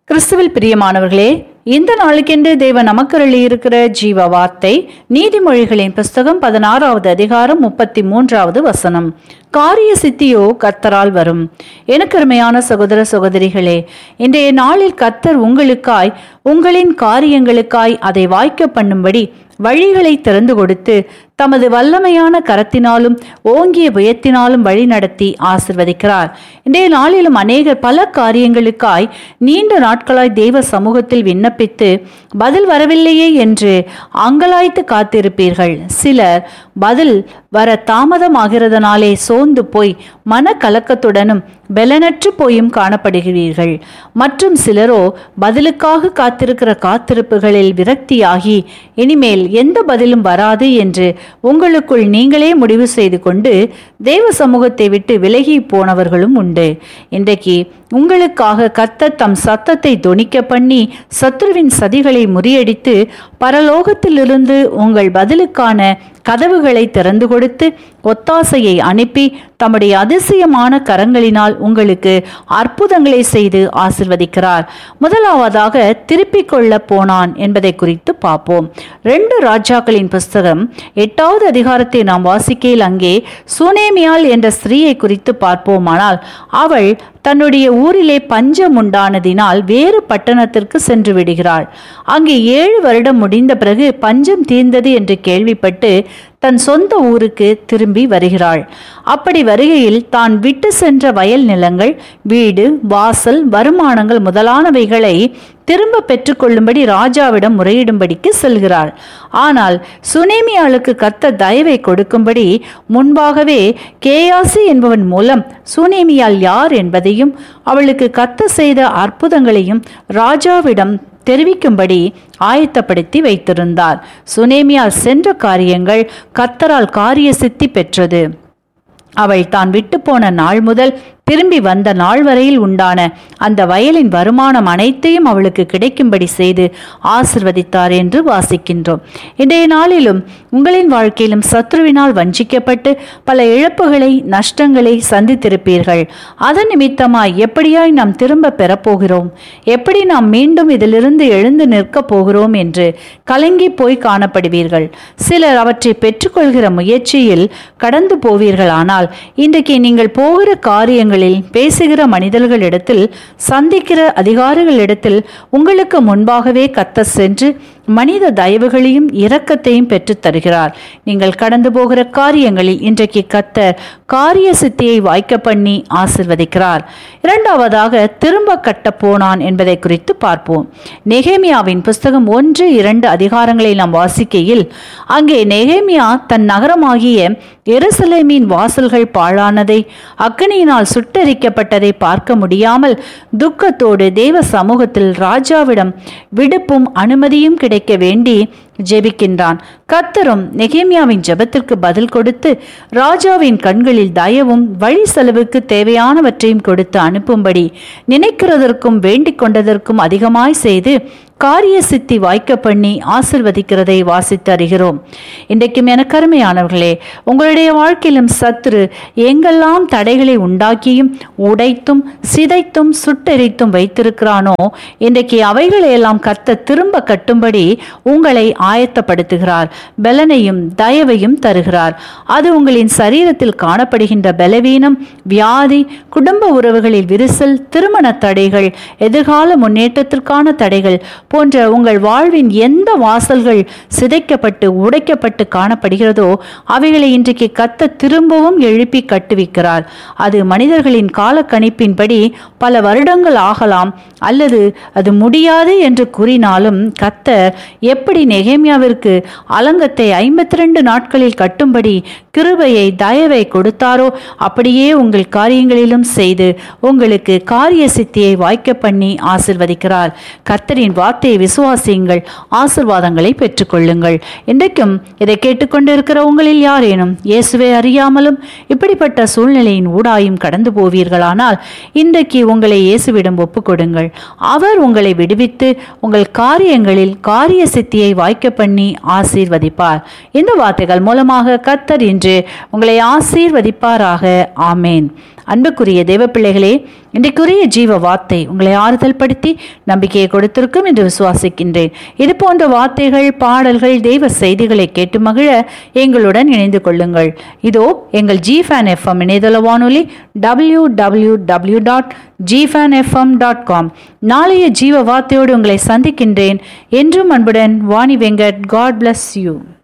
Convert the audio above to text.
கிறிஸ்துவில் பிரியமானவர்களே இந்த நாளுக்கென்று தேவன் நமக்கு இருக்கிற ஜீவ வார்த்தை நீதிமொழிகளின் புஸ்தகம் பதினாறாவது அதிகாரம் முப்பத்தி மூன்றாவது வசனம் காரிய சித்தியோ கர்த்தரால் வரும் எனக்கருமையான சகோதர சகோதரிகளே இன்றைய நாளில் கர்த்தர் உங்களுக்காய் உங்களின் காரியங்களுக்காய் அதை வாய்க்க பண்ணும்படி வழிகளை திறந்து கொடுத்து தமது வல்லமையான கரத்தினாலும் ஓங்கிய புயத்தினாலும் வழி நடத்தி ஆசிர்வதிக்கிறார் இன்றைய நாளிலும் அநேகர் பல காரியங்களுக்காய் நீண்ட நாட்களாய் தேவ சமூகத்தில் விண்ணப்பித்து பதில் வரவில்லையே என்று அங்கலாய்த்து காத்திருப்பீர்கள் சிலர் பதில் வர தாமதமாகிறதுனாலே சோர்ந்து போய் மன கலக்கத்துடனும் பெலனற்று போயும் காணப்படுகிறீர்கள் மற்றும் சிலரோ பதிலுக்காக காத்திருக்கிற காத்திருப்புகளில் விரக்தியாகி இனிமேல் எந்த பதிலும் வராது என்று உங்களுக்குள் நீங்களே முடிவு செய்து கொண்டு தேவ சமூகத்தை விட்டு விலகி போனவர்களும் உண்டு இன்றைக்கு உங்களுக்காக கர்த்தர் தம் சத்தத்தை தொனிக்க பண்ணி சத்ருவின் சதிகளை முறியடித்து பரலோகத்திலிருந்து உங்கள் பதிலுக்கான கதவுகளை திறந்து கொடுத்து ஒத்தாசையை அனுப்பி தம்முடைய அதிசயமான கரங்களினால் உங்களுக்கு அற்புதங்களை செய்து ஆசிர்வதிக்கிறார் முதலாவதாக திருப்பிக் கொள்ள போனான் என்பதை குறித்து பார்ப்போம் ரெண்டு ராஜாக்களின் புஸ்தகம் எட்டாவது அதிகாரத்தை நாம் வாசிக்கையில் அங்கே சுனேமியால் என்ற ஸ்திரீயை குறித்து பார்ப்போமானால் அவள் தன்னுடைய ஊரிலே பஞ்சம் உண்டானதினால் வேறு பட்டணத்திற்கு சென்று விடுகிறாள் அங்கே ஏழு வருடம் முடிந்த பிறகு பஞ்சம் தீர்ந்தது என்று கேள்விப்பட்டு தன் சொந்த ஊருக்கு திரும்பி வருகிறாள் அப்படி வருகையில் தான் விட்டு சென்ற வயல் நிலங்கள் வீடு வாசல் வருமானங்கள் முதலானவைகளை திரும்ப பெற்றுக்கொள்ளும்படி ராஜாவிடம் முறையிடும்படிக்கு செல்கிறாள் ஆனால் சுனேமியாளுக்கு கத்த தயவை கொடுக்கும்படி முன்பாகவே கேயாசி என்பவன் மூலம் சுனேமியால் யார் என்பதையும் அவளுக்கு கத்த செய்த அற்புதங்களையும் ராஜாவிடம் தெரிவிக்கும்படி ஆயத்தப்படுத்தி வைத்திருந்தார் சுனேமியால் சென்ற காரியங்கள் கத்தரால் காரிய சித்தி பெற்றது அவள் தான் விட்டு போன நாள் முதல் திரும்பி வந்த நாள் வரையில் உண்டான அந்த வயலின் வருமானம் அனைத்தையும் அவளுக்கு கிடைக்கும்படி செய்து ஆசிர்வதித்தார் என்று வாசிக்கின்றோம் இன்றைய நாளிலும் உங்களின் வாழ்க்கையிலும் சத்ருவினால் வஞ்சிக்கப்பட்டு பல இழப்புகளை நஷ்டங்களை சந்தித்திருப்பீர்கள் அதன் நிமித்தமாய் எப்படியாய் நாம் திரும்ப பெறப்போகிறோம் எப்படி நாம் மீண்டும் இதிலிருந்து எழுந்து நிற்கப் போகிறோம் என்று கலங்கி போய் காணப்படுவீர்கள் சிலர் அவற்றை பெற்றுக்கொள்கிற முயற்சியில் கடந்து போவீர்களானால் இன்றைக்கு நீங்கள் போகிற காரியங்கள் இடங்களில் பேசுகிற மனிதர்களிடத்தில் சந்திக்கிற அதிகாரிகளிடத்தில் உங்களுக்கு முன்பாகவே கத்த சென்று மனித தயவுகளையும் இரக்கத்தையும் பெற்றுத் தருகிறார் நீங்கள் கடந்து போகிற காரியங்களில் இன்றைக்கு கத்தர் காரிய சித்தியை வாய்க்க பண்ணி ஆசிர்வதிக்கிறார் இரண்டாவதாக திரும்ப கட்ட போனான் என்பதை குறித்து பார்ப்போம் நெகேமியாவின் புஸ்தகம் ஒன்று இரண்டு அதிகாரங்களை நாம் வாசிக்கையில் அங்கே நெகேமியா தன் நகரமாகிய எருசலேமின் வாசல்கள் பாழானதை அக்னியினால் சுட்டரிக்கப்பட்டதை பார்க்க முடியாமல் துக்கத்தோடு தேவ சமூகத்தில் ராஜாவிடம் விடுப்பும் அனுமதியும் கிடைக்க வேண்டி ஜெபிக்கின்றான் கத்தரும் நெகேமியாவின் ஜெபத்திற்கு பதில் கொடுத்து ராஜாவின் கண்களில் தயவும் வழி செலவுக்கு தேவையானவற்றையும் கொடுத்து அனுப்பும்படி நினைக்கிறதற்கும் வேண்டிக் கொண்டதற்கும் அதிகமாய் செய்து காரிய சித்தி வாய்க்க பண்ணி ஆசிர்வதிக்கிறதை வாசித்து அறிகிறோம் இன்றைக்கும் என கருமையானவர்களே உங்களுடைய வாழ்க்கையிலும் சத்துரு எங்கெல்லாம் தடைகளை உண்டாக்கியும் உடைத்தும் சிதைத்தும் சுட்டெரித்தும் வைத்திருக்கிறானோ இன்றைக்கு அவைகளையெல்லாம் கத்த திரும்ப கட்டும்படி உங்களை ஆயத்தப்படுத்துகிறார் பலனையும் தயவையும் தருகிறார் அது உங்களின் சரீரத்தில் காணப்படுகின்ற பலவீனம் வியாதி குடும்ப உறவுகளில் விரிசல் திருமண தடைகள் எதிர்கால முன்னேற்றத்திற்கான தடைகள் போன்ற உங்கள் வாழ்வின் எந்த வாசல்கள் சிதைக்கப்பட்டு உடைக்கப்பட்டு காணப்படுகிறதோ அவைகளை இன்றைக்கு கத்த திரும்பவும் எழுப்பி கட்டுவிக்கிறார் அது மனிதர்களின் கால கணிப்பின்படி பல வருடங்கள் ஆகலாம் அல்லது அது முடியாது என்று கூறினாலும் கத்த எப்படி நெகேமியாவிற்கு அலங்கத்தை ஐம்பத்தி ரெண்டு நாட்களில் கட்டும்படி கிருபையை தயவை கொடுத்தாரோ அப்படியே உங்கள் காரியங்களிலும் செய்து உங்களுக்கு காரிய சித்தியை வாய்க்க பண்ணி ஆசிர்வதிக்கிறார் கர்த்தரின் வார்த்தையை விசுவாசியுங்கள் ஆசிர்வாதங்களை பெற்றுக்கொள்ளுங்கள் இன்றைக்கும் இதை கேட்டுக்கொண்டிருக்கிற உங்களில் யாரேனும் இயேசுவை அறியாமலும் இப்படிப்பட்ட சூழ்நிலையின் ஊடாயும் கடந்து போவீர்களானால் இன்றைக்கு உங்களை இயேசுவிடம் ஒப்புக்கொடுங்கள் அவர் உங்களை விடுவித்து உங்கள் காரியங்களில் காரிய சித்தியை வாய்க்க பண்ணி ஆசீர்வதிப்பார் இந்த வார்த்தைகள் மூலமாக கர்த்தர் இன்று உங்களை ஆசீர்வதிப்பாராக ஆமேன் அன்புக்குரிய தேவ பிள்ளைகளே இன்றைக்குரிய ஜீவ வார்த்தை உங்களை ஆறுதல் படுத்தி நம்பிக்கையை கொடுத்திருக்கும் என்று விசுவாசிக்கின்றேன் இது போன்ற வார்த்தைகள் பாடல்கள் தெய்வ செய்திகளை கேட்டு மகிழ எங்களுடன் இணைந்து கொள்ளுங்கள் இதோ எங்கள் ஜி ஃபேன் எஃப்எம் இணையதள வானொலி W W W dot gfan FM dot com நாளைய ஜீவ வார்த்தையோடு உங்களை சந்திக்கின்றேன் என்றும் அன்புடன் Vani Venkat God bless you